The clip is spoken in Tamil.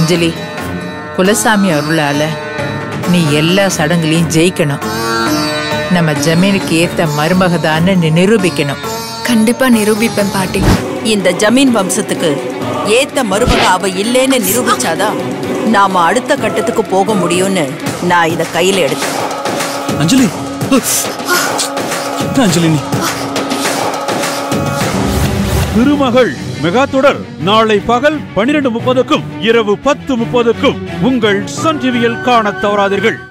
அஞ்சலி குலசாமி அருளால நீ எல்லா சடங்குலையும் ஜெயிக்கணும் நம்ம ஜமீனுக்கு ஏத்த மருமகதான்னு நீ நிரூபிக்கணும் கண்டிப்பா நிரூபிப்பேன் பாட்டி இந்த ஜமீன் வம்சத்துக்கு ஏத்த மருமக அவ இல்லைன்னு நிரூபிச்சாதான் நாம அடுத்த கட்டத்துக்கு போக முடியும்னு நான் இத கையில எடுத்தேன் அஞ்சலி என்ன அஞ்சலி நீ திருமகள் மெகா தொடர் நாளை பகல் பனிரெண்டு முப்பதுக்கும் இரவு பத்து முப்பதுக்கும் உங்கள் சன் டிவியில் காணத் தவறாதீர்கள்